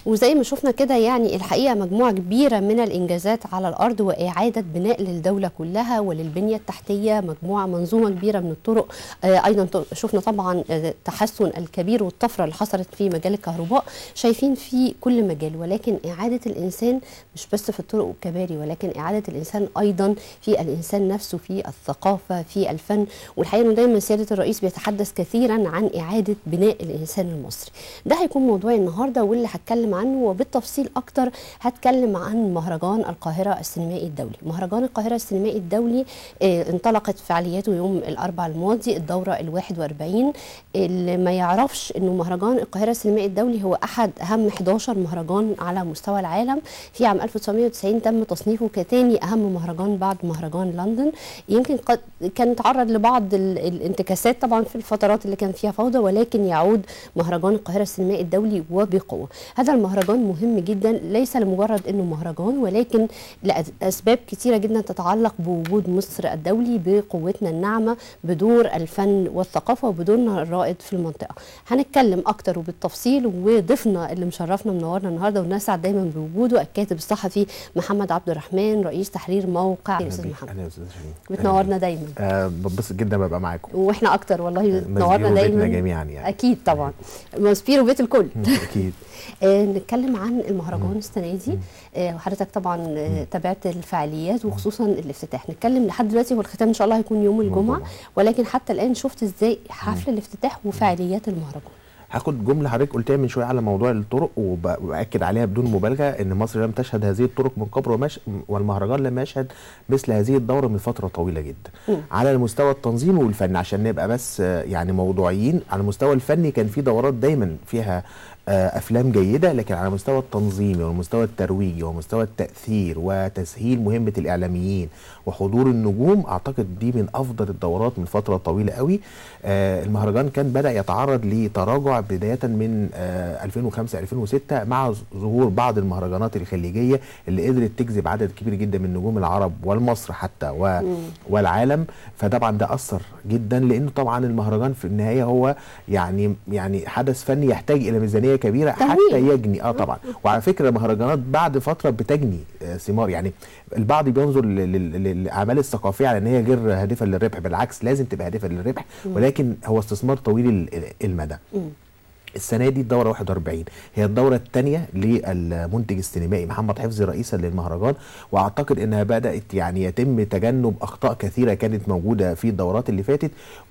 وزي ما شفنا كده يعني الحقيقه مجموعه كبيره من الانجازات على الارض واعاده بناء للدوله كلها وللبنيه التحتيه مجموعه منظومه كبيره من الطرق آه ايضا ط- شفنا طبعا آه، التحسن الكبير والطفره اللي حصلت في مجال الكهرباء شايفين في كل مجال ولكن اعاده الانسان مش بس في الطرق والكباري ولكن اعاده الانسان ايضا في الانسان نفسه في الثقافه في الفن والحقيقه انه دايما سياده الرئيس بيتحدث كثيرا عن اعاده بناء الانسان المصري ده هيكون موضوعي النهارده واللي هتكلم عنه وبالتفصيل اكتر هتكلم عن مهرجان القاهره السينمائي الدولي مهرجان القاهره السينمائي الدولي آه، انطلقت فعالياته يوم الاربعاء الماضي الدوره ال 41 اللي ما يعرفش انه مهرجان القاهره السينمائي الدولي هو احد اهم 11 مهرجان على مستوى العالم في عام 1990 تم تصنيفه كتاني اهم مهرجان بعد مهرجان لندن يمكن قد كان تعرض لبعض ال- الانتكاسات طبعا في الفترات اللي كان فيها فوضى ولكن يعود مهرجان القاهره السينمائي الدولي وبقوه هذا المهرجان مهم جدا ليس لمجرد انه مهرجان ولكن لاسباب كثيره جدا تتعلق بوجود مصر الدولي بقوتنا الناعمه بدور الفن والثقافه وبدورنا الرائد في المنطقه هنتكلم اكتر وبالتفصيل وضيفنا اللي مشرفنا منورنا النهارده ونسعد دايما بوجوده الكاتب الصحفي محمد عبد الرحمن رئيس تحرير موقع أهلا استاذ بيك. محمد اهلا يا استاذ شيرين بتنورنا دايما آه بتبسط جدا ببقى معاكم واحنا اكتر والله مسجون بتنورنا بيتنا دايما جميعا يعني اكيد طبعا ماسبيرو بيت الكل اكيد آه، نتكلم عن المهرجان السنه دي آه، وحضرتك طبعا آه، تابعت الفعاليات وخصوصا الافتتاح نتكلم لحد دلوقتي هو الختام ان شاء الله هيكون يوم الجمعه الجمعة. ولكن حتى الان شفت ازاي حفل الافتتاح وفعاليات المهرجان هاخد جمله حضرتك قلتها من شويه على موضوع الطرق وب- وباكد عليها بدون مبالغه ان مصر لم تشهد هذه الطرق من قبل ومش والمهرجان لم يشهد مثل هذه الدوره من فتره طويله جدا مم. على المستوى التنظيمي والفني عشان نبقى بس آه، يعني موضوعيين على المستوى الفني كان في دورات دايما فيها آه، افلام جيده لكن على المستوى التنظيمي والمستوى الترويجي ومستوى التاثير وتسهيل مهمه الاعلاميين وحضور النجوم اعتقد دي من افضل الدورات من فتره طويله قوي آه، المهرجان كان بدا يتعرض لتراجع بدايه من آه، 2005 2006 مع ظهور بعض المهرجانات الخليجيه اللي قدرت تجذب عدد كبير جدا من نجوم العرب والمصر حتى و والعالم فطبعا ده اثر جدا لانه طبعا المهرجان في النهايه هو يعني يعني حدث فني يحتاج الى ميزانيه كبيره تمويل. حتى يجني اه طبعا وعلى فكره المهرجانات بعد فتره بتجني آه ثمار يعني البعض بينظر لل- لل- للاعمال الثقافيه على ان هي غير هادفه للربح بالعكس لازم تبقى هادفه للربح ولكن هو استثمار طويل ال- المدى مم. السنه دي الدوره 41 هي الدوره الثانيه للمنتج السينمائي محمد حفظي رئيسا للمهرجان واعتقد انها بدات يعني يتم تجنب اخطاء كثيره كانت موجوده في الدورات اللي فاتت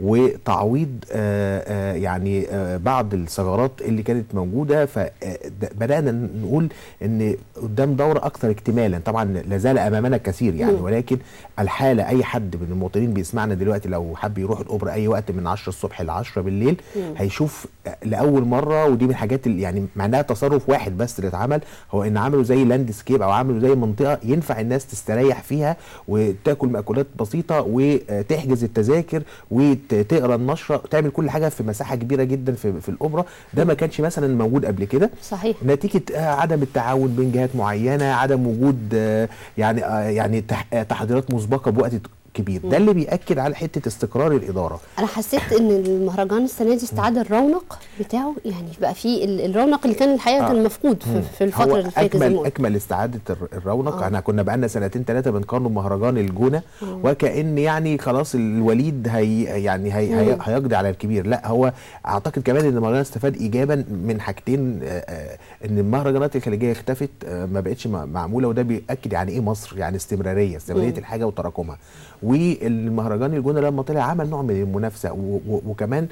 وتعويض آه، آه، يعني آه، بعض الثغرات اللي كانت موجوده فبدانا نقول ان قدام دوره اكثر اكتمالا طبعا لازال امامنا كثير يعني مم. ولكن الحاله اي حد من المواطنين بيسمعنا دلوقتي لو حب يروح الاوبرا اي وقت من 10 الصبح ل 10 بالليل مم. هيشوف لاول مره ودي من الحاجات اللي يعني مع انها تصرف واحد بس اللي اتعمل هو ان عملوا زي لاند سكيب او عملوا زي منطقه ينفع الناس تستريح فيها وتاكل مأكولات بسيطه وتحجز التذاكر وتقرا النشره تعمل كل حاجه في مساحه كبيره جدا في, في الاوبرا ده ما كانش مثلا موجود قبل كده صحيح نتيجه آه، عدم التعاون بين جهات معينه عدم وجود آه، يعني آه، يعني تح- آه، تحضيرات مسبقه بوقت كبير ده اللي بياكد على حته استقرار الاداره انا حسيت ان المهرجان السنه دي استعاد الرونق بتاعه يعني بقى في ال- الرونق اللي كان الحقيقه آه. كان مفقود في, في الفتره هو اللي فاتت زي ما اكمل قلت. اكمل استعاده الر- الرونق آه. احنا كنا بقالنا سنتين ثلاثه بنقارن مهرجان الجونه آه. وكان يعني خلاص الوليد هي يعني هي هي مم. هيقضي على الكبير لا هو اعتقد كمان ان المهرجان استفاد ايجابا من حاجتين آه، آه، ان المهرجانات الخليجيه اختفت آه، ما بقتش م- معموله وده بياكد يعني ايه مصر يعني استمراريه استمراريه مم. الحاجه وتراكمها والمهرجان الجونه لما طلع عمل نوع من المنافسه و- و- وكمان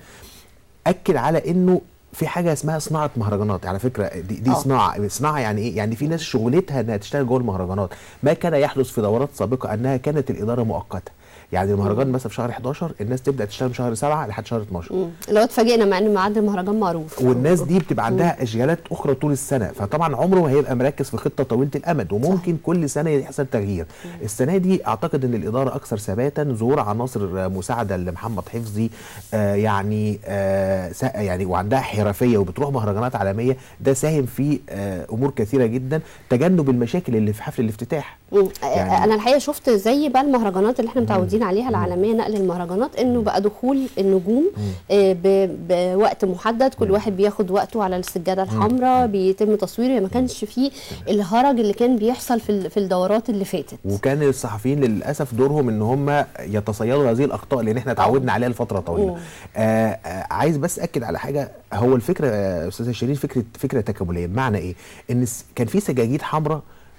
اكد على انه في حاجه اسمها صناعه مهرجانات على فكره دي, دي آه. صناعه صناعه يعني ايه يعني في ناس شغلتها انها تشتغل جوه المهرجانات ما كان يحدث في دورات سابقه انها كانت الاداره مؤقته يعني المهرجان مثلا في شهر 11 الناس تبدا تشتغل من شهر 7 لحد شهر 12 مم. اللي هو اتفاجئنا مع ان ميعاد المهرجان معروف والناس دي بتبقى عندها اشغالات اخرى طول السنه فطبعا عمره ما هيبقى مركز في خطه طويله الامد وممكن صح. كل سنه يحصل تغيير السنه دي اعتقد ان الاداره اكثر ثباتا ظهور عناصر مساعده لمحمد حفظي آه يعني آه سا- يعني وعندها حرفيه وبتروح مهرجانات عالميه ده ساهم في آه امور كثيره جدا تجنب المشاكل اللي في حفل الافتتاح مم. يعني- انا الحقيقه شفت زي بقى المهرجانات اللي احنا متعودين متعودين عليها العالميه نقل المهرجانات انه بقى دخول النجوم آه، ب- بوقت محدد كل واحد بياخد وقته على السجاده الحمراء بيتم تصويره ما كانش فيه الهرج اللي كان بيحصل في ال- في الدورات اللي فاتت وكان الصحفيين للاسف دورهم ان هم يتصيدوا هذه الاخطاء لان احنا اتعودنا عليها لفتره طويله مم. آه آه عايز بس اكد على حاجه هو الفكره يا استاذه شيرين فكره فكره تكامليه بمعنى ايه ان الس- كان في سجاجيد حمراء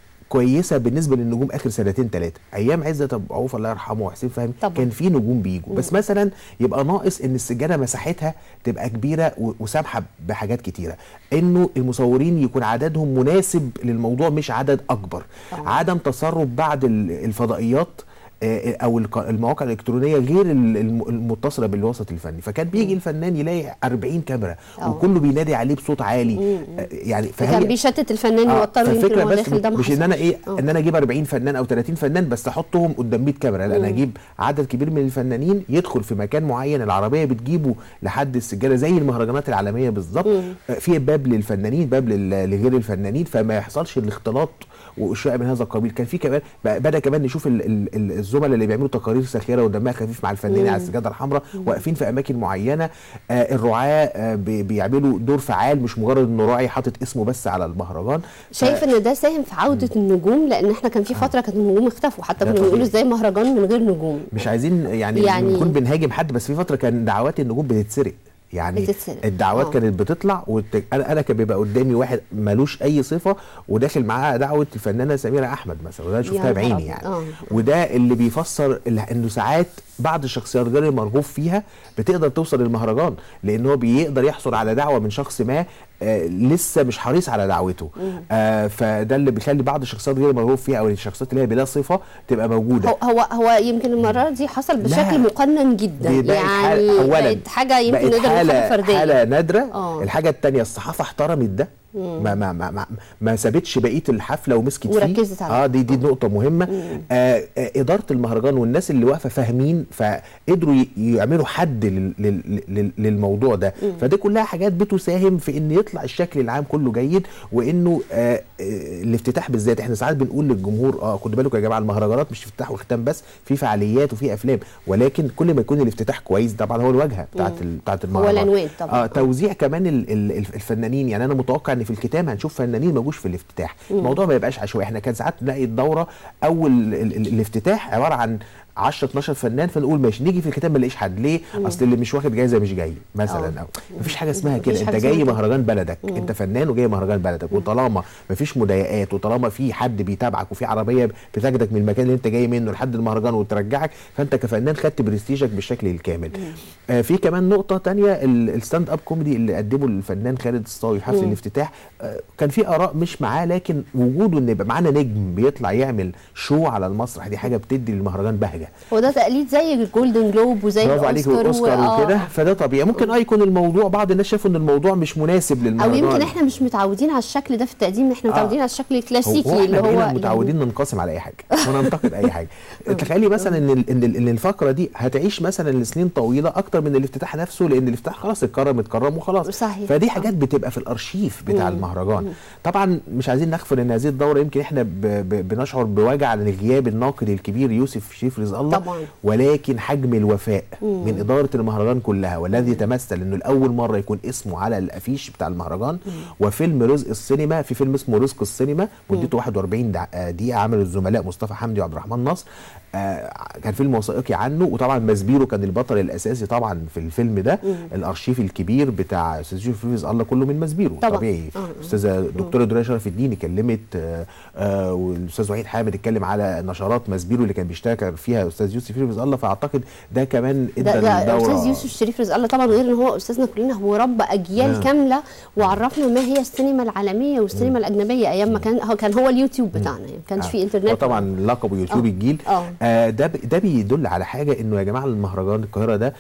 كويسه بالنسبه للنجوم اخر سنتين ثلاثه ايام عزت ابو عوف الله يرحمه وحسين فهمي طبعا. كان في نجوم بيجوا بس مثلا يبقى ناقص ان السجاده مساحتها تبقى كبيره و- وسامحه بحاجات كتيره انه المصورين يكون عددهم مناسب للموضوع مش عدد اكبر طبعا. عدم تسرب بعض ال- الفضائيات آه، او الق- المواقع الالكترونيه غير ال- الم- المتصله بالوسط الفني فكان بيجي الفنان يلاقي 40 كاميرا أه. وكله بينادي عليه بصوت عالي آه، يعني كان بيشتت الفنان آه، يوتره يمكن فالفكره هو بس داخل ده ما مش ان انا حصلش. ايه آه. ان انا اجيب 40 فنان او 30 فنان بس احطهم قدام 100 كاميرا لا انا اجيب عدد كبير من الفنانين يدخل في مكان معين العربيه بتجيبه لحد السجاده زي المهرجانات العالميه بالظبط آه، في باب للفنانين باب لل- لغير الفنانين فما يحصلش الاختلاط واشياء من هذا القبيل كان في كمان بقى- بدا كمان نشوف ال- ال- ال- الزملاء اللي بيعملوا تقارير ساخره ودمها خفيف مع الفنانين على السجاده الحمراء واقفين في اماكن معينه آه الرعاه آه بي- بيعملوا دور فعال مش مجرد انه راعي حاطط اسمه بس على المهرجان شايف ان ده ساهم في عوده النجوم لان احنا كان في فتره كانت النجوم اختفوا حتى ده كنا بنقول طبيعي. ازاي مهرجان من غير نجوم مش عايزين يعني, يعني- يعني نكون بنهاجم حد بس في فتره كان دعوات النجوم بتتسرق يعني بتتسرق. الدعوات آه. كانت بتطلع والت... انا انا كان بيبقى قدامي واحد ملوش اي صفه وداخل معاه دعوه الفنانه سميره احمد مثلا وده أنا يا شفتها نهار بعيني أبيض. يعني آه. وده اللي بيفسر ال- انه ساعات بعض الشخصيات غير المرغوب فيها بتقدر توصل للمهرجان لان هو بيقدر يحصل على دعوه من شخص ما آه لسه مش حريص على دعوته آه فده اللي بيخلي بعض الشخصيات غير المرغوب فيها او الشخصيات اللي هي بلا صفه تبقى موجوده هو هو هو يمكن المره دي حصل بشكل مقنن جدا دي بقت يعني حالة أولاً بقت حاجه يمكن بقت نقدر نقول حالة حاجه فرديه حالة نادرة آه. الحاجة التانية الصحافة احترمت ده ما ما ما ما, ما سابتش بقيه الحفله ومسكت فيه وركزت عليه. اه دي دي نقطه مهمه آه آه اداره المهرجان والناس اللي واقفه فاهمين فقدروا ي- يعملوا حد لل لل لل للموضوع ده فدي كلها حاجات بتساهم في ان يطلع الشكل العام كله جيد وانه آه آه الافتتاح بالذات احنا ساعات بنقول للجمهور اه خدوا بالكم يا جماعه المهرجانات مش افتتاح وختام بس في فعاليات وفي افلام ولكن كل ما يكون الافتتاح كويس طبعا هو الواجهه بتاعت ال- بتاعت المهرجان العنوان طبعاً. اه توزيع كمان ال- ال- الف- الفنانين يعني انا متوقع ان في الختام هنشوف فنانين ما جوش في الافتتاح الموضوع ما يبقاش عشوائي احنا كان ساعات نلاقي الدوره اول ال- ال- الافتتاح عباره عن 10 12 فنان فنقول ماشي نيجي في الختام ما نلاقيش حد ليه اصل اللي مش واخد جايزه مش جاي مثلا او مفيش حاجه اسمها مفيش كده حاجة انت اسمها جاي كده. مهرجان بلدك انت فنان وجاي مهرجان بلدك وطالما مفيش مضايقات وطالما في حد بيتابعك وفي عربيه بتاخدك من المكان اللي انت جاي منه لحد المهرجان وترجعك فانت كفنان خدت برستيجك بالشكل الكامل آه في كمان نقطه تانية ال- الستاند اب كوميدي اللي قدمه الفنان خالد الصاوي في حفل الافتتاح آه كان في اراء مش معاه لكن وجوده ان يبقى معانا نجم بيطلع يعمل شو على المسرح دي حاجه بتدي للمهرجان بهجه هو ده تقليد زي الجولدن جلوب وزي برافو عليك والاوسكار و- وكده فده طبيعي ممكن اه يكون الموضوع بعض الناس شافوا ان الموضوع مش مناسب او للمهرجان يمكن احنا مش متعودين على الشكل ده في التقديم احنا آه. متعودين على الشكل الكلاسيكي هو اللي احنا هو بقينا يعني- متعودين ننقسم على اي حاجه وننتقد اي حاجه تخيلي مثلا ان ال- ان ال- ان الفقره دي هتعيش مثلا لسنين طويله اكتر من الافتتاح نفسه لان الافتتاح خلاص اتكرم اتكرم وخلاص صحيح. فدي حاجات بتبقى في الارشيف بتاع المهرجان طبعا مش عايزين نغفل ان هذه الدوره يمكن احنا ب ب بنشعر بوجع لغياب الناقد الكبير يوسف شريف رزق الله طبعاً. ولكن حجم الوفاء من اداره المهرجان كلها والذي يتمثل انه لاول مره يكون اسمه على الافيش بتاع المهرجان وفيلم رزق السينما في فيلم اسمه رزق السينما مدته 41 دع- آه، دقيقه عمل الزملاء مصطفى حمدي وعبد الرحمن نصر آه، كان فيلم وثائقي عنه وطبعا مزبيرو كان البطل الاساسي طبعا في الفيلم ده الارشيف الكبير بتاع استاذ يوسف رزق الله كله من مزبيرو طبعاً. طبيعي آه. استاذه الدكتوره دنيا شرف الدين اتكلمت آه، آه، والاستاذ وحيد حامد اتكلم على نشرات مزبيرو اللي كان بيشتغل فيها استاذ يوسف رزق الله فاعتقد ده كمان ادى ده, ده الدوره استاذ يوسف شريف رزق الله طبعا غير ان هو استاذنا كلنا هو رب اجيال آه. كامله وعرفنا ما هي السينما العالميه والسينما الاجنبيه ايام ما كان هو كان هو اليوتيوب بتاعنا يعني ما كانش في انترنت طبعا لقبه يوتيوب آه. الجيل آه. آه ده ب- ده بيدل على حاجه انه يا جماعه المهرجان القاهره ده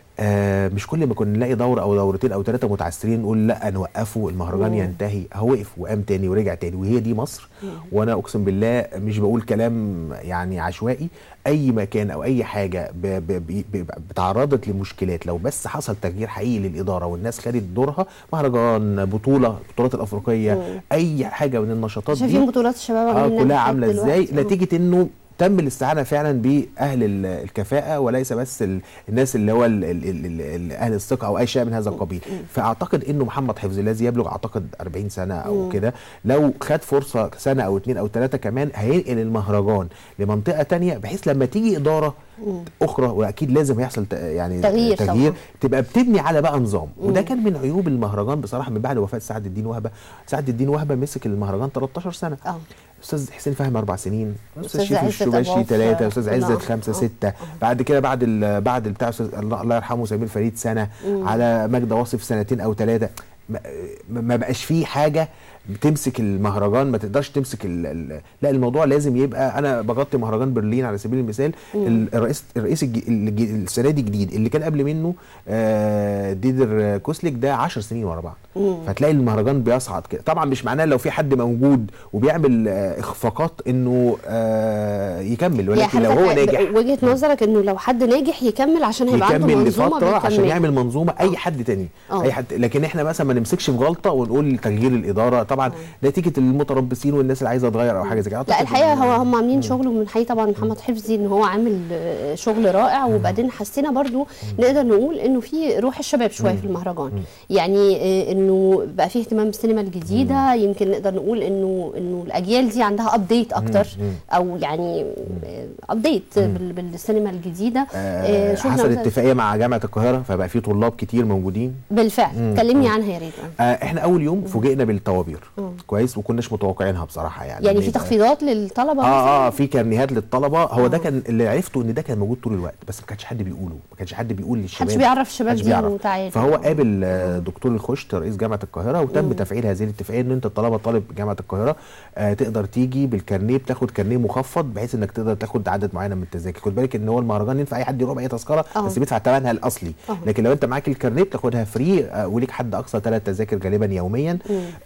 آه مش كل ما كنا نلاقي دوره او دورتين او ثلاثه متعثرين نقول لا نوقفه المهرجان مم. ينتهي هو وقف وقام تاني ورجع تاني وهي دي مصر وانا اقسم بالله مش بقول كلام يعني عشوائي اي مكان او اي حاجه ب ب ب ب بتعرضت لمشكلات لو بس حصل تغيير حقيقي للاداره والناس خدت دورها مهرجان بطوله البطولات الافريقيه اي حاجه من النشاطات دي شايفين بطولات الشباب اه عاملين كلها نجاحات عامله ازاي دلوقتي. آه. نتيجه انه تم الاستعانه فعلا باهل ال- الكفاءه وليس بس ال- الناس اللي هو ال- ال- ال- ال- ال- اهل الثقه او اي شيء من هذا القبيل فاعتقد انه محمد حفظ الذي يبلغ اعتقد 40 سنه او كده لو خد فرصه سنه او اتنين او ثلاثه كمان هينقل المهرجان لمنطقه تانية بحيث لما تيجي اداره اخرى واكيد لازم هيحصل ت- يعني تغيير تغيير طبعاً. تبقى بتبني على بقى نظام وده كان من عيوب المهرجان بصراحه من بعد وفاه سعد الدين وهبه سعد الدين وهبه مسك المهرجان 13 سنه اه استاذ حسين فهمي اربع سنين استاذ أستاذ شريف عزت الشباشي أبو ثلاثه عوف، استاذ نعم. عزت خمسه آه. سته بعد كده بعد ال- بعد بتاع استاذ الله الله يرحمه سمير فريد سنه على مجدة واصف سنتين او ثلاثه ما- ما بقاش فيه حاجه بتمسك المهرجان ما تقدرش تمسك ال ال لا الموضوع لازم يبقى انا بغطي مهرجان برلين على سبيل المثال ال- الرئيس الرئيس الج- الج- السنه دي جديد اللي كان قبل منه آه، ديدر كوسليك ده 10 سنين ورا بعض فتلاقي المهرجان بيصعد كده طبعا مش معناه لو في حد موجود وبيعمل آه، اخفاقات انه آه، يكمل هي ولكن لو هو حضرتك ناجح وجهه نظرك انه لو حد ناجح يكمل عشان هيبقى عنده يكمل منظومه لفتره عشان بيكملها. يعمل منظومه اي حد تاني آه. اي حد لكن احنا مثلا ما نمسكش في غلطه ونقول تغيير الاداره طبعا نتيجه المتربصين والناس اللي عايزه تغير او حاجه زي كده لا أعتقد الحقيقه إن- هو هم عاملين شغل وبنحيي طبعا محمد حفظي ان هو عامل آه، شغل رائع وبعدين حسينا برضو نقدر نقول انه في روح الشباب شويه في المهرجان يعني آه، انه بقى في اهتمام بالسينما الجديده يمكن نقدر نقول انه انه الاجيال دي عندها ابديت اكتر او يعني ابديت بالسينما الجديده آه، شفنا حصل مثلاً- اتفاقيه مع جامعه القاهره فبقى في طلاب كتير موجودين بالفعل كلمني عنها يا ريت آه. آه، احنا اول يوم فوجئنا بالطوابير مم. كويس وكناش متوقعينها بصراحه يعني يعني إن في يبقى- تخفيضات للطلبه مثلاً؟ اه اه في كارنيهات للطلبه هو ده كان اللي عرفته ان ده كان موجود طول الوقت بس ما كانش حد بيقوله ما كانش حد بيقول للشباب محدش بيعرف الشباب محدش دي بيعرف. وتعالى. فهو قابل آه، دكتور الخشت رئيس جامعه القاهره وتم تفعيل هذه الاتفاقيه ان انت الطلبه طالب جامعه القاهره آه تقدر تيجي بالكارنيه بتاخد كارنيه مخفض بحيث انك تقدر تاخد عدد معين من التذاكر خد بالك ان هو المهرجان ينفع اي حد يروح باي تذكره آه. بس بيدفع ثمنها الاصلي آه. لكن لو انت معاك الكارنيه بتاخدها فري آه وليك حد اقصى ثلاث تذاكر غالبا يوميا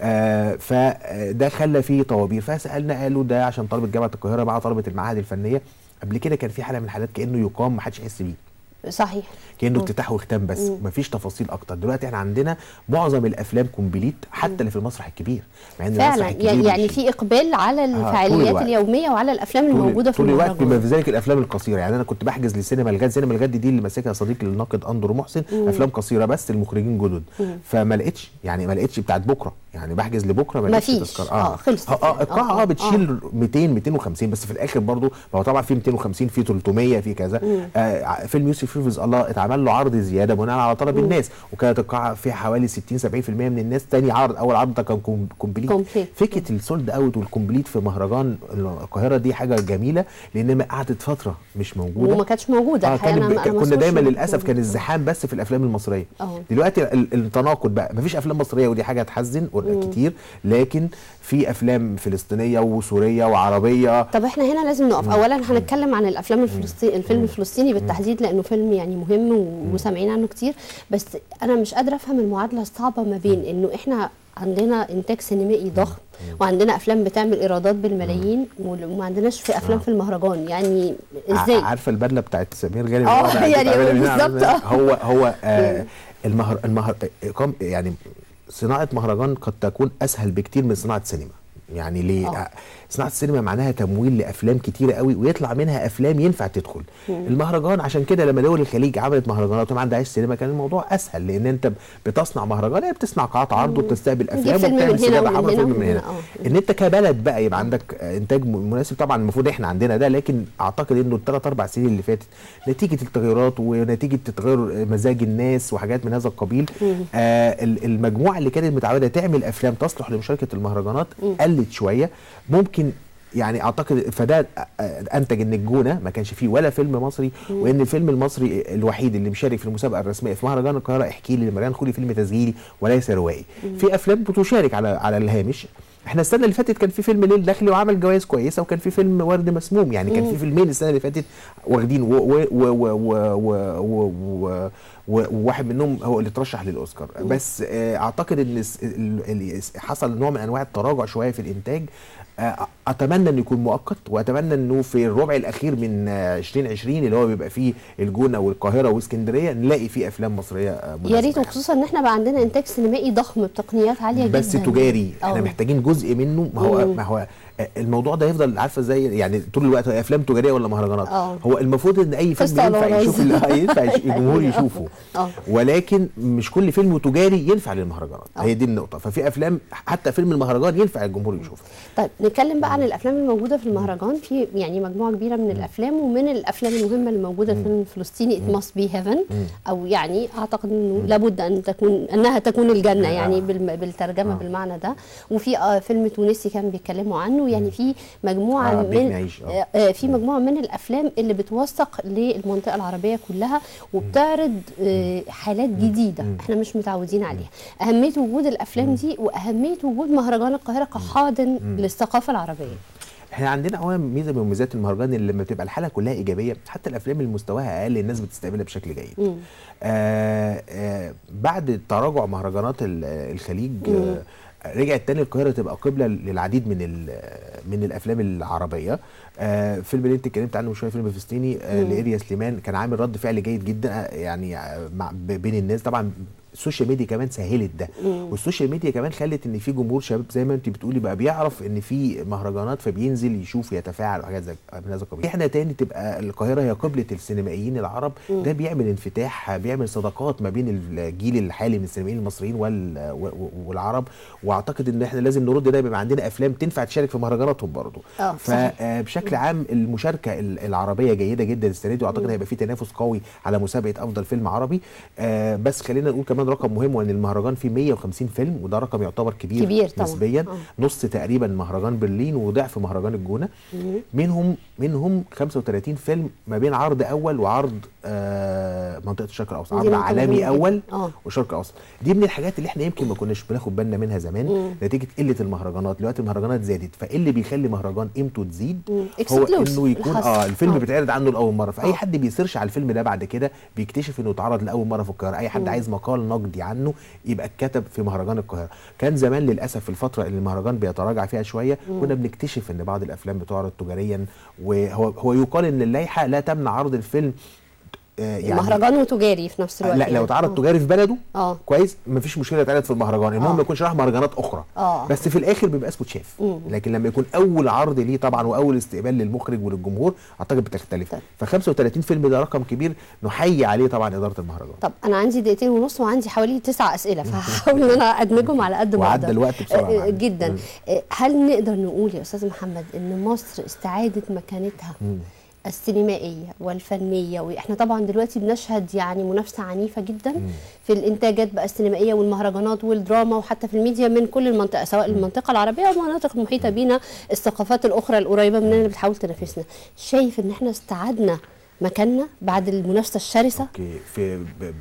آه فده خلى فيه طوابير فسالنا قالوا ده عشان طلبه جامعه القاهره مع طلبه المعاهد الفنيه قبل كده كان في حاله من الحالات كانه يقام ما حدش يحس بيه صحيح كانه افتتاح وختام بس مفيش تفاصيل اكتر دلوقتي احنا عندنا معظم الافلام كومبليت حتى اللي في المسرح الكبير مع ان فعلا المسرح الكبير يعني يعني مش- في اقبال على طول الفعاليات الوقت. اليوميه وعلى الافلام طول- الموجوده في طول الوقت بما المهرجان في ذلك الافلام القصيره يعني انا كنت بحجز لسينما الغد سينما الغد دي اللي ماسكها صديقي الناقد اندرو محسن افلام قصيره بس المخرجين جدد فما لقيتش يعني ما لقيتش بتاعت بكره يعني بحجز لبكره ما لقيتش مفيش. تذكره آه، خلصت اه يعني. اه القاعه آه، اه بتشيل 200 250 بس في الاخر برضو ما هو طبعا في 250 في 300 في كذا آه ع- فيلم يوسف حفظ الله اتعمل له عرض زياده بناء على طلب الناس وكانت القاعه فيها حوالي 60 70% من الناس تاني عرض اول عرض ده كان كوم- كومبليت كومبليت. فكره السولد اوت والكومبليت في مهرجان القاهره دي حاجه جميله لان قعدت فتره مش موجوده وما كانتش موجوده اه الحقيقة كان أنا ما- أنا ما كنا أذكرش دايما إنه للاسف موجود. كان الزحام بس في الافلام المصريه اه. دلوقتي ال- التناقض بقى مفيش افلام مصريه ودي حاجه تحزن كتير لكن في افلام فلسطينيه وسوريه وعربيه طب احنا هنا لازم نقف اولا هنتكلم عن الافلام الفلسطيني الفيلم الفلسطيني بالتحديد لانه فيلم يعني مهم و- وسامعين عنه كتير بس انا مش قادره افهم المعادله الصعبه ما بين انه احنا عندنا انتاج سينمائي ضخم وعندنا افلام بتعمل ايرادات بالملايين وال- وما عندناش في افلام في المهرجان يعني ازاي ع- عارفه البدله بتاعت سمير غانم اه، اللي هو يعني بتعملها من هنا بالظبط، على- اه. هو هو آه المهر المهر إقام يعني صناعه مهرجان قد تكون اسهل بكتير من صناعه سينما يعني ليه اه. آه، صناعه السينما معناها تمويل لافلام كتيره قوي ويطلع منها افلام ينفع تدخل المهرجان عشان كده لما دول الخليج عملت مهرجانات وما عندهاش سينما كان الموضوع اسهل لان انت بتصنع مهرجان هي بتصنع قاعات عرض وبتستقبل افلام فيلم وبتعمل من هنا سينما ومن حمراء هنا فيلم من ومن هنا هنا، اه. ان انت كبلد بقى يبقى عندك انتاج م- مناسب طبعا المفروض احنا عندنا ده لكن اعتقد انه الثلاث اربع سنين اللي فاتت نتيجه التغيرات ونتيجه تغير مزاج الناس وحاجات من هذا القبيل آه ال- المجموعه اللي كانت متعوده تعمل افلام تصلح لمشاركه المهرجانات قلت شويه ممكن يعني اعتقد فده آه، انتج ان الجونه ما كانش فيه ولا فيلم مصري وان الفيلم المصري الوحيد اللي مشارك في المسابقه الرسميه في مهرجان القاهره احكي لي لمريان خولي فيلم تسجيلي وليس روائي في افلام بتشارك على على الهامش احنا السنه اللي فاتت كان في فيلم ليل داخلي وعمل جوائز كويسه وكان في فيلم ورد مسموم يعني كان في فيلمين السنه اللي فاتت واخدين و و و و و و و و و- وواحد منهم هو اللي اترشح للاوسكار بس آه، اعتقد ان الس- ال- ال- حصل نوع من انواع التراجع شويه في الانتاج آه، اتمنى انه يكون مؤقت واتمنى انه في الربع الاخير من آه، 2020 اللي هو بيبقى فيه الجونه والقاهره واسكندريه نلاقي فيه افلام مصريه آه، يا مناسبة ريت يعني. وخصوصا ان احنا بقى عندنا انتاج سينمائي ضخم بتقنيات عاليه جدا بس تجاري احنا أه. محتاجين جزء منه ما هو مم. ما هو الموضوع ده يفضل عارفه زي يعني طول الوقت هي افلام تجاريه ولا مهرجانات اه. هو المفروض ان اي فيلم قصة ينفع ولا يشوف رز. ال- ينفع يش- الجمهور يشوفه اه. ولكن مش كل فيلم تجاري ينفع للمهرجانات اه. هي دي النقطه ففي افلام حتى فيلم المهرجان ينفع الجمهور يشوفه طيب نتكلم بقى عن الافلام الموجوده في المهرجان في يعني مجموعه كبيره من الافلام ومن الافلام المهمه اللي موجوده في الفيلم الفلسطيني ات ماست بي هيفن او يعني اعتقد انه لابد ان تكون انها تكون الجنه يعني آه. بالم- بالترجمه آه. بالمعنى ده وفي آه فيلم تونسي كان بيتكلموا عنه يعني في مجموعه آه، بيت من نعيش، آه. آه، آه، في مجموعه من الافلام اللي بتوثق للمنطقه العربيه كلها وبتعرض آه، حالات جديده احنا مش متعودين عليها اهميه وجود الافلام دي واهميه وجود مهرجان القاهره كحاضن للثقافه العربيه احنا عندنا اولا ميزه من مميزات المهرجان اللي لما بتبقى الحلقه كلها ايجابيه حتى الافلام اللي مستواها اقل الناس بتستقبلها بشكل جيد مم. آه آه بعد تراجع مهرجانات ال- الخليج آه رجعت تاني القاهره تبقى قبله للعديد من ال- من الافلام العربيه آه فيلم اللي انت اتكلمت عنه من شويه فيلم فلسطيني آه لاريا سليمان كان عامل رد فعل جيد جدا آه، يعني آه، مع ب- بين الناس طبعا السوشيال ميديا كمان سهلت ده والسوشيال ميديا كمان خلت ان في جمهور شباب زي ما انت بتقولي بقى بيعرف ان في مهرجانات فبينزل يشوف يتفاعل وحاجات زي من هذا القبيل احنا تاني تبقى القاهره هي قبله السينمائيين العرب ده بيعمل انفتاح بيعمل صداقات ما بين الجيل الحالي من السينمائيين المصريين وال- و- و- والعرب واعتقد ان احنا لازم نرد ده يبقى عندنا افلام تنفع تشارك في مهرجاناتهم برضه اه صحيح فبشكل عام المشاركه ال- العربيه جيده جدا السنه دي واعتقد هيبقى في تنافس قوي على مسابقه افضل فيلم عربي آه بس خلينا نقول كمان رقم مهم وان المهرجان فيه 150 فيلم وده رقم يعتبر كبير, كبير طبعاً. نسبيا آه. نص تقريبا مهرجان برلين وضعف مهرجان الجونه مم. منهم منهم 35 فيلم ما بين عرض اول وعرض آه منطقه الشرق الاوسط دي عرض نقطة عالمي مهمة اول جداً. اه والشرق الاوسط دي من الحاجات اللي احنا يمكن ما كناش بناخد بالنا منها زمان مم. نتيجه قله المهرجانات دلوقتي المهرجانات زادت فايه اللي بيخلي مهرجان قيمته تزيد مم. هو Exclusive، انه يكون الحصر. اه الفيلم آه. بيتعرض عنه لاول مره فاي آه. حد بيسيرش على الفيلم ده بعد كده بيكتشف انه اتعرض لاول مره في القاهره اي حد مم. عايز مقال نقدي عنه يبقى اتكتب في مهرجان القاهره كان زمان للاسف في الفتره اللي المهرجان بيتراجع فيها شويه كنا بنكتشف ان بعض الافلام بتعرض تجاريا وهو هو يقال ان اللائحه لا تمنع عرض الفيلم آه، يعني مهرجان وتجاري في نفس الوقت لا يعني. لو اتعرض آه. تجاري في بلده اه كويس مفيش مشكله يتعرض في المهرجان المهم آه. ما يكونش راح مهرجانات اخرى اه بس في الاخر بيبقى اسمه اتشاف مم. لكن لما يكون اول عرض ليه طبعا واول استقبال للمخرج وللجمهور اعتقد بتختلف طيب. ف 35 فيلم ده رقم كبير نحيي عليه طبعا اداره المهرجان طب انا عندي دقيقتين ونص وعندي حوالي تسع اسئله فهحاول ان انا ادمجهم على قد ما وعدى اقدر الوقت بسرعه آه، معانا. جدا مم. آه، هل نقدر نقول يا استاذ محمد ان مصر استعادت مكانتها مم. السينمائيه والفنيه واحنا طبعا دلوقتي بنشهد يعني منافسه عنيفه جدا مم. في الانتاجات بقى السينمائيه والمهرجانات والدراما وحتى في الميديا من كل المنطقه سواء المنطقه العربيه او المناطق المحيطه بينا الثقافات الاخرى القريبه مننا اللي بتحاول تنافسنا شايف ان احنا استعدنا مكاننا بعد المنافسه الشرسه اوكي في ب... ب...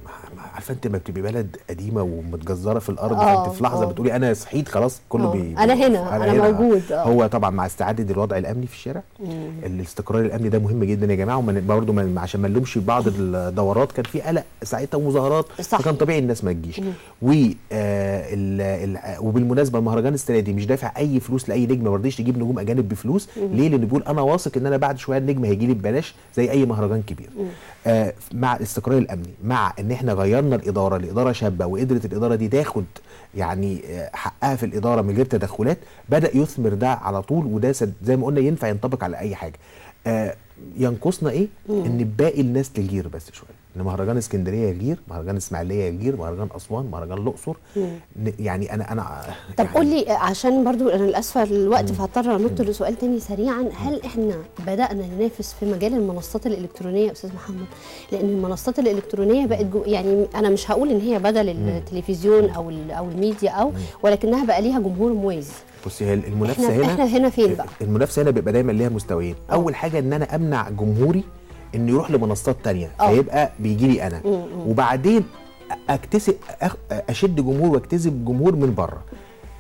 عارفه انت لما بتبقي بلد قديمه ومتجذره في الارض آه، فانت في لحظه آه. بتقولي انا صحيت خلاص كله آه، بي... أنا هنا، أنا موجود، آه. هو طبعا مع استعاده الوضع الامني في الشارع الاستقرار الامني ده مهم جدا يا جماعه ومن برضه من عشان ما نلومش بعض الدورات كان في قلق ساعتها ومظاهرات صح. فكان طبيعي الناس ما تجيش و آه ال... ال... وبالمناسبه المهرجان السنه دي مش دافع اي فلوس لاي نجم ما رضيش يجيب نجوم اجانب بفلوس ليه لان بيقول انا واثق ان انا بعد شويه النجم هيجي لي ببلاش زي اي مهرجان كبير آه مع الاستقرار الامني مع ان احنا غيرنا الاداره لاداره شابه وقدرت الاداره دي تاخد يعني آه، حقها في الاداره من غير تدخلات بدا يثمر ده على طول وده سد- زي ما قلنا ينفع ينطبق على اي حاجه آه ينقصنا ايه ان باقي الناس تغير بس شويه ان مهرجان اسكندريه يغير مهرجان اسماعيليه يغير مهرجان اسوان مهرجان الاقصر ن- يعني انا انا طب يعني قول لي عشان برضو انا للاسف الوقت فهضطر انط لسؤال تاني سريعا هل احنا بدانا ننافس في مجال المنصات الالكترونيه يا استاذ محمد لان المنصات الالكترونيه بقت جو يعني انا مش هقول ان هي بدل التلفزيون او ال- او الميديا او ولكنها بقى ليها جمهور موازي بصي هي المنافسه احنا هنا احنا هنا فين بقى المنافسه هنا بيبقى دايما ليها مستويين آه. اول حاجه ان انا امنع جمهوري انه يروح لمنصات تانية آه. فيبقى بيجي لي انا وبعدين اكتسب أخ- اشد جمهور واكتسب جمهور من بره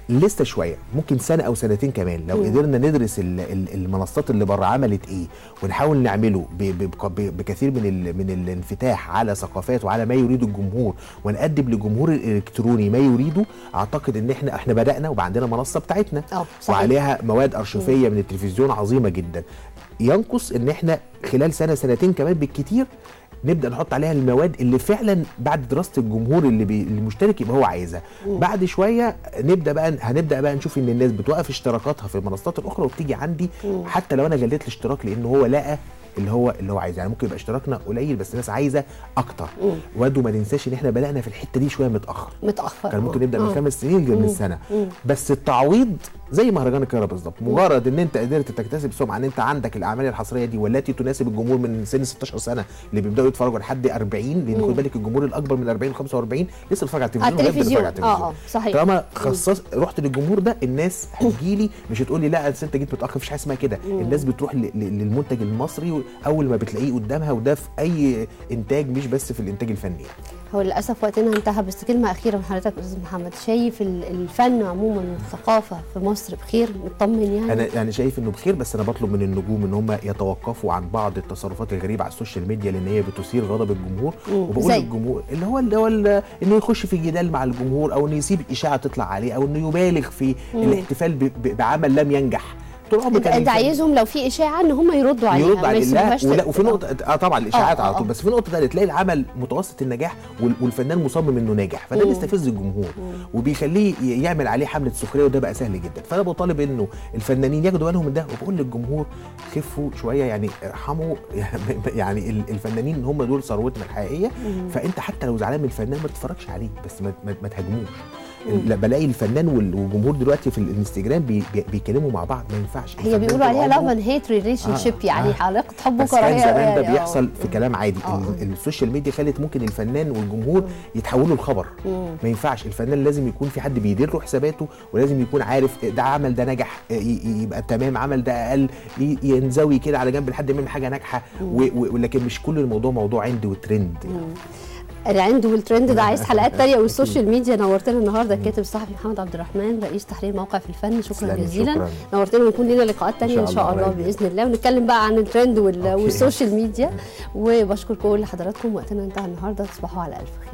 لسه شويه ممكن سنه او سنتين كمان لو قدرنا ندرس ال- ال- المنصات اللي بره عملت ايه ونحاول نعمله ب- ب- ب- بكثير من ال- من الانفتاح على ثقافات وعلى ما يريد الجمهور ونقدم للجمهور الالكتروني ما يريده اعتقد ان احنا احنا بدانا وبقى عندنا منصه بتاعتنا اه صحيح وعليها مواد ارشيفيه من التلفزيون عظيمه جدا ينقص ان احنا خلال سنه سنتين كمان بالكتير نبدا نحط عليها المواد اللي فعلا بعد دراسه الجمهور اللي بي المشترك يبقى هو عايزها بعد شويه نبدا بقى هنبدا بقى نشوف ان الناس بتوقف اشتراكاتها في المنصات الاخرى وبتيجي عندي حتى لو انا جليت الاشتراك لان هو لقى اللي هو اللي هو عايزه يعني ممكن يبقى اشتراكنا قليل بس الناس عايزه اكتر وادو ما ننساش ان احنا بدانا في الحته دي شويه متاخر متاخر كان ممكن آه. نبدا من آه. خمس سنين غير من سنه بس التعويض زي مهرجان القاهره بالظبط مجرد ان انت قدرت تكتسب سمعه ان انت عندك الاعمال الحصريه دي والتي تناسب الجمهور من سن 16 سنه اللي بيبداوا يتفرجوا لحد 40 لان خد بالك الجمهور الاكبر من 40 45 لسه بيتفرج على التلفزيون على وهيبدأ يتفرج التلفزيون. آه، آه، صحيح. طالما خصص رحت للجمهور ده الناس هتجيلي مش هتقول لي لا أصل انت جيت متاخر مفيش حاجه اسمها كده الناس بتروح ل- ل- للمنتج المصري اول ما بتلاقيه قدامها وده في اي انتاج مش بس في الانتاج الفني هو للاسف وقتنا انتهى بس كلمه اخيره من حضرتك استاذ محمد شايف ال- الفن عموما والثقافه في مصر بخير مطمن يعني انا يعني شايف انه بخير بس انا بطلب من النجوم ان هم يتوقفوا عن بعض التصرفات الغريبه على السوشيال ميديا لان هي بتثير غضب الجمهور وبقول زي؟ للجمهور اللي هو اللي هو ال- انه يخش في جدال مع الجمهور او انه يسيب اشاعه تطلع عليه او انه يبالغ في الاحتفال ب- ب- بعمل لم ينجح طول عمره انت كان انت الفن- عايزهم لو في اشاعه ان هم يردوا عليها يرد ما على الله يسيبوهاش ولا تت- وفي نقطه اه طبعا الاشاعات آه، على آه، طول آه. بس في نقطه ثانيه تلاقي العمل متوسط النجاح وال- والفنان مصمم انه ناجح فده بيستفز الجمهور وبيخليه ي- يعمل عليه حمله سخريه وده بقى سهل جدا فانا بطالب انه الفنانين ياخدوا بالهم من ده وبقول للجمهور خفوا شويه يعني ارحموا يعني ال- الفنانين هم دول ثروتنا الحقيقيه فانت حتى لو زعلان من الفنان ما تتفرجش عليه بس ما, ما, ما تهاجموش لا بلاقي الفنان وال- والجمهور دلوقتي في الانستجرام بي بي بيتكلموا مع بعض ما ينفعش هي الفنان بيقولوا طول عليها عمره- لاف اند هيت ريليشن شيب آه، يعني آه. علاقه حب بس وكراهيه كان زمان ده يعني، آه. بيحصل في كلام عادي آه. ال- السوشيال ميديا خلت ممكن الفنان والجمهور يتحولوا لخبر ما ينفعش الفنان لازم يكون في حد بيدير له حساباته ولازم يكون عارف ده عمل ده نجح ي- ي- يبقى تمام عمل ده اقل ي- ينزوي كده على جنب لحد ما يعمل حاجه ناجحه و- و- ولكن مش كل الموضوع موضوع عند وترند يعني. العند والترند ده عايز حلقات تانية والسوشيال ميديا نورتنا النهارده الكاتب الصحفي محمد عبد الرحمن رئيس تحرير موقع في الفن شكرا تسلمي، جزيلا شكراً. نورتنا ويكون لنا لقاءات تانية إن ان شاء شاء الله الله قريب. باذن الله ونتكلم بقى عن الترند وال- أوكي. والسوشيال ميديا وبشكر كل حضراتكم وقتنا انتهى النهارده تصبحوا على الف خير